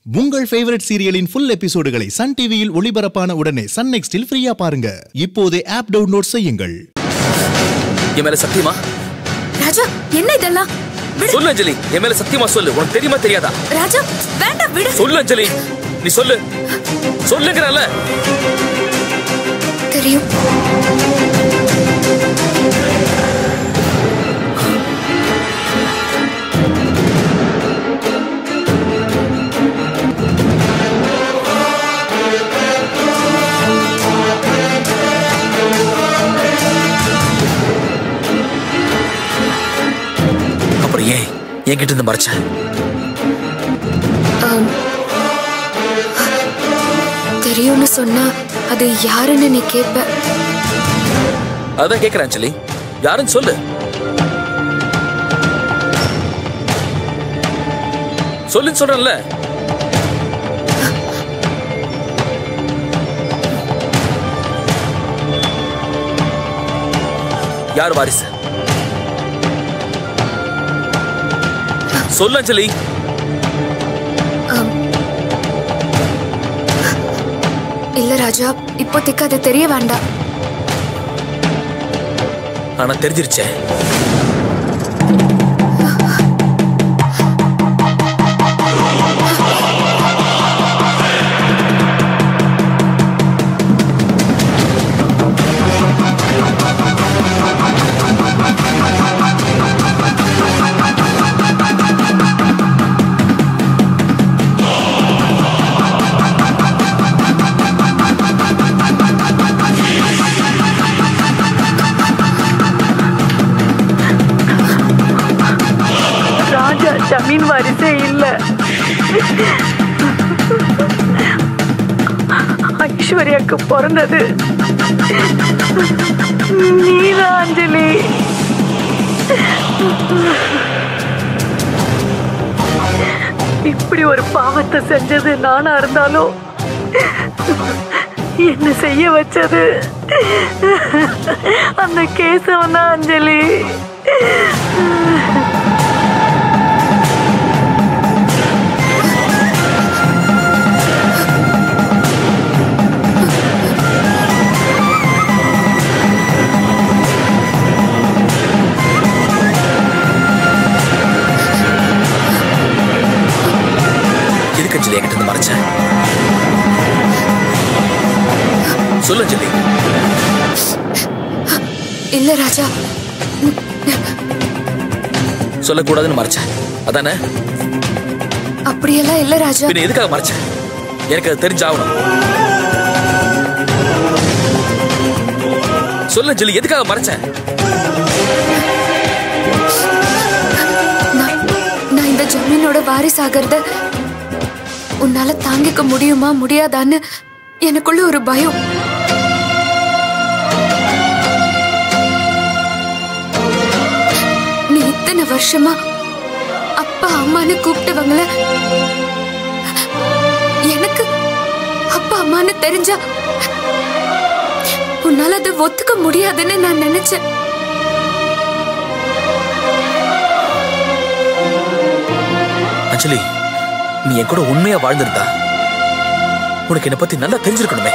உங்கள் ஃபேவரட் சீரியலின் ஃபுல் எபிசோடுகளை சன் டிவியில் ஒளிபரப்பான உடனே சன் நெக்ஸ்டில் ஃப்ரீயா பாருங்க இப்போதே ஆப் டவுன்லோட் செய்யுங்கள் என் மேல சத்தியமா ராஜா என்ன இதெல்லாம் விடு சொல்லு அஞ்சலி என் மேல சத்தியமா சொல்லு உனக்கு தெரியுமா தெரியாதா ராஜா வேண்டாம் விடு சொல்லு அஞ்சலி நீ சொல்லு சொல்லுங்கிறல்ல தெரியும் அப்புறம் ஏன் என்கிட்ட இருந்து மறைச்ச ஆம். தெரியும்னு சொன்னா அது யாருன்னு நீ கேட்ப அதான் கேக்குறேன் அஞ்சலி யாருன்னு சொல்லு சொல்லுன்னு சொல்றேன்ல யார் வாரிசு சொல்லு அஞ்சலி ஆம். இல்ல ராஜா இப்போதைக்கு அது தெரிய வேண்டாம் ஆனா தெரிஞ்சிருச்சே ராஜா ஜமீன் வாரிசே இல்ல ஐஸ்வர்யாக்கு பிறந்தது நீதான் அஞ்சலி இப்படி ஒரு பாவத்தை செஞ்சது நானா இருந்தாலும் என்ன செய்ய வச்சது அந்த கேசவன் தான் அஞ்சலி எதுக்கு அஞ்சலி என்கிட்ட இருந்து மறைச்ச சொல்லு அஞ்சலி இல்ல ராஜா சொல்லக்கூடாதுன்னு மறைச்சேன் அதானே அப்படியெல்லாம் இல்ல ராஜா பின்ன எதுக்காக மறைச்சேன் எனக்கு அது தெரிஞ்சாகணும் சொல்லு அஞ்சலி எதுக்காக மறைச்சேன் நான் நான் இந்த ஜமீனோட வாரிசு ஆகிறத உன்னால தாங்கிக்க முடியுமா முடியாதான்னு எனக்குள்ள ஒரு பயம் நீ இத்தனை வருஷமா அப்பா அம்மான்னு கூப்பிட்டவங்கள எனக்கு அப்பா அம்மான்னு தெரிஞ்சா உன்னால அதை ஒத்துக்க முடியாதுன்னு நான் நினைச்சேன் அஞ்சலி நீ என் கூட உண்மையா வாழ்ந்திருந்தா உனக்கு என்னை பத்தி நல்லா தெரிஞ்சிருக்கணுமே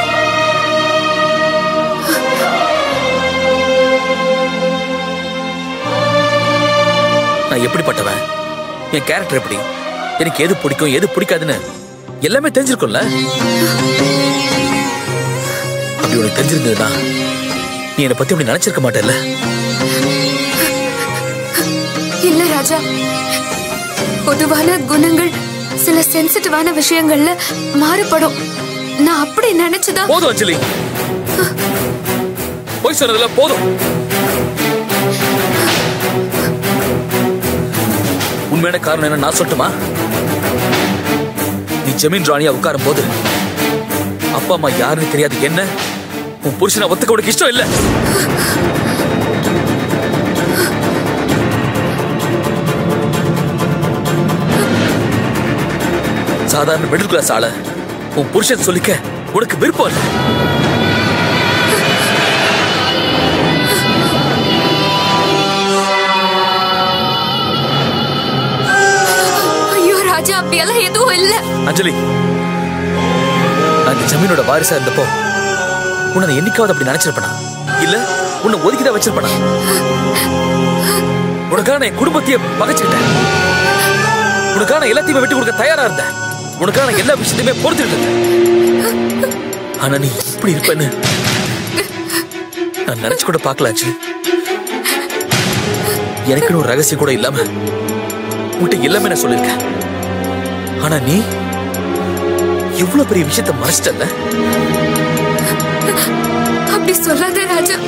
நான் எப்படிப்பட்டவன் என் கேரக்டர் எப்படி எனக்கு எது பிடிக்கும் எது பிடிக்காதுன்னு எல்லாமே தெரிஞ்சிருக்கும்ல அப்படி உனக்கு தெரிஞ்சிருந்ததுன்னா நீ என்னை பத்தி அப்படி நினைச்சிருக்க மாட்டேல்ல இல்ல ராஜா பொதுவான குணங்கள் சில சென்சிட்டிவான விஷயங்கள்ல மாறுபடும் நான் அப்படி நினைச்சுதா போதும் அஞ்சலி போய் சொன்னதுல போதும் உண்மையான காரணம் என்ன நான் சொல்லட்டுமா நீ ஜமீன் ராணியா உட்காரும் போது அப்பா அம்மா யாருன்னு தெரியாது என்ன உன் புருஷனை ஒத்துக்க உனக்கு இஷ்டம் இல்ல சாதாரண மிடில் கிளாஸ் ஆள உன் புருஷன் சொல்லிக்க உனக்கு விருப்பம் இல்லை ராஜா அப்படியெல்லாம் எதுவும் இல்ல அஞ்சலி அந்த ஜமீனோட வாரிசா இருந்தப்போ உன்னை நான் என்னைக்காவது அப்படி நினைச்சிருப்பனா இல்ல உன்னை ஒதுக்கிதான் வச்சிருப்பனா உனக்காக நான் என் குடும்பத்தையே பகைச்சுக்கிட்டேன் உனக்காக நான் எல்லாத்தையுமே விட்டு கொடுக்க தயாரா இருந்தேன் உனக்காக நான் எல்லா விஷயத்தையுமே பொறுத்துட்டு இருந்தேன் ஆனா நீ இப்படி இருப்பேன்னு நான் நினைச்சு கூட பார்க்கல அஞ்சலி எனக்குன்னு ஒரு ரகசியம் கூட இல்லாம உன்கிட்ட எல்லாமே நான் சொல்லியிருக்கேன் ஆனா நீ இவ்வளவு பெரிய விஷயத்த மறைச்சிட்டல்ல அப்படி சொல்லாத ராஜா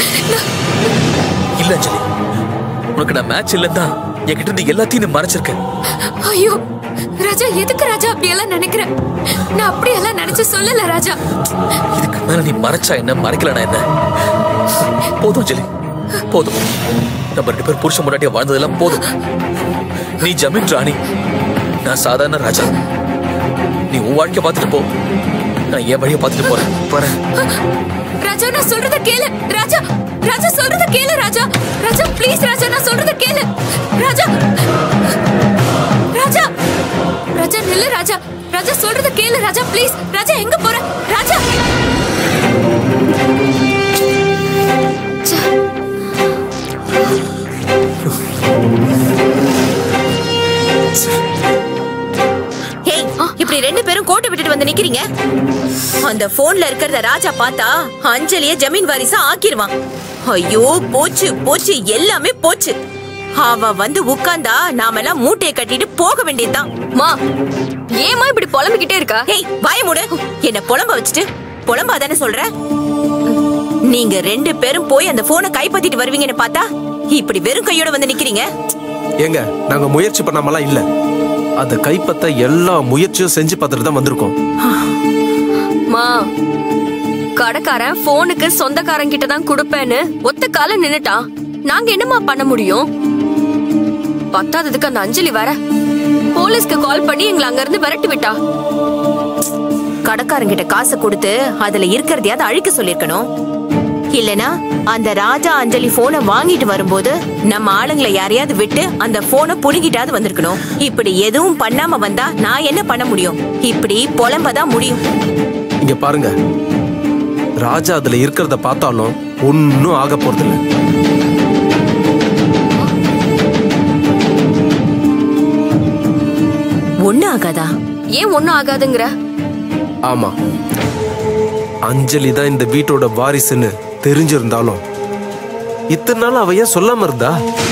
இல்ல அஞ்சலி உனக்கு நான் மேட்ச் இல்லைன்னு தான் என்கிட்ட இருந்து எல்லாத்தையும் நீ மறைச்சிருக்கேன் ஐயோ ராஜா எதுக்கு ராஜா அப்படியெல்லாம் நினைக்கிற நான் அப்படியெல்லாம் நினைச்சு சொல்லல ராஜா இதுக்கு மேல நீ மறைச்சா என்ன மறைக்கலனா என்ன போதும் அஞ்சலி போதும் நம்ம ரெண்டு பேரும் புருஷன் முன்னாடியே வாழ்ந்ததெல்லாம் போதும் நீ ஜமீன் ராணி நான் சாதாரண ராஜா நீ உன் வாழ்க்கைய பார்த்துட்டு போ நான் என் வழியை பார்த்துட்டு போறேன் போறேன் ராஜா நான் சொல்றத கேளு ராஜா ராஜா சொல்றத கேளு ராஜா ராஜா ப்ளீஸ் ராஜா நான் சொல்றத கேளு ராஜா ராஜா ராஜா நில்லு ராஜா ராஜா சொல்றத கேளு ராஜா ப்ளீஸ் ராஜா எங்க போற ராஜா ச்சே. ஹேய் இப்படி ரெண்டு பேரும் கோட்டை விட்டுட்டு வந்து நிக்கிறீங்க அந்த போன்ல இருக்கிறத ராஜா பார்த்தா அஞ்சலிய ஜமீன் வாரிசா ஆக்கிருவான் ஐயோ போச்சு போச்சு எல்லாமே போச்சு அவ வந்து உட்கார்ந்தா நாமெல்லாம் மூட்டையை கட்டிட்டு போக வேண்டியதுதான் மா ஏமா இப்படி புலம்பிக்கிட்டே இருக்கா ஹேய் வாய மூடு என்ன புலம்ப வச்சுட்டு புலம்பா தானே சொல்ற நீங்க ரெண்டு பேரும் போய் அந்த போனை கைப்பத்திட்டு வருவீங்கன்னு பார்த்தா இப்படி வெறும் கையோட வந்து நிக்கிறீங்க ஏங்க நாங்க முயற்சி பண்ணாமலாம் இல்ல அதை கைப்பத்த எல்லா முயற்சியும் செஞ்சு பார்த்துட்டு தான் வந்திருக்கோம் மா கடைக்காரன் போனுக்கு சொந்தக்காரன் கிட்ட தான் கொடுப்பேன்னு ஒத்த கால நின்னுட்டான் நாங்க என்னமா பண்ண முடியும் பத்தாததுக்கு அந்த அஞ்சலி வர போலீஸ்க்கு கால் பண்ணி எங்களை அங்க இருந்து விரட்டி விட்டா கடைக்காரங்கிட்ட காசை கொடுத்து அதுல இருக்கிறதையாவது அழிக்க சொல்லிருக்கணும் இல்லனா அந்த ராஜா அஞ்சலி போனை வாங்கிட்டு வரும்போது நம்ம ஆளுங்களை யாரையாவது விட்டு அந்த போனை புடுங்கிட்டாவது வந்திருக்கணும் இப்படி எதுவும் பண்ணாம வந்தா நான் என்ன பண்ண முடியும் இப்படி புலம்பதான் முடியும் இங்க பாருங்க ராஜா அதுல இருக்கிறத பார்த்தாலும் ஒன்னும் ஆக போறதில்ல ஒண்ணு ஆகாதா ஏன் ஒண்ணும் ஆகாதுங்கிற ஆமா அஞ்சலி தான் இந்த வீட்டோட வாரிசுன்னு தெரிஞ்சிருந்தாலும் இத்தனை நாள் அவ ஏன் சொல்லாம இருந்தா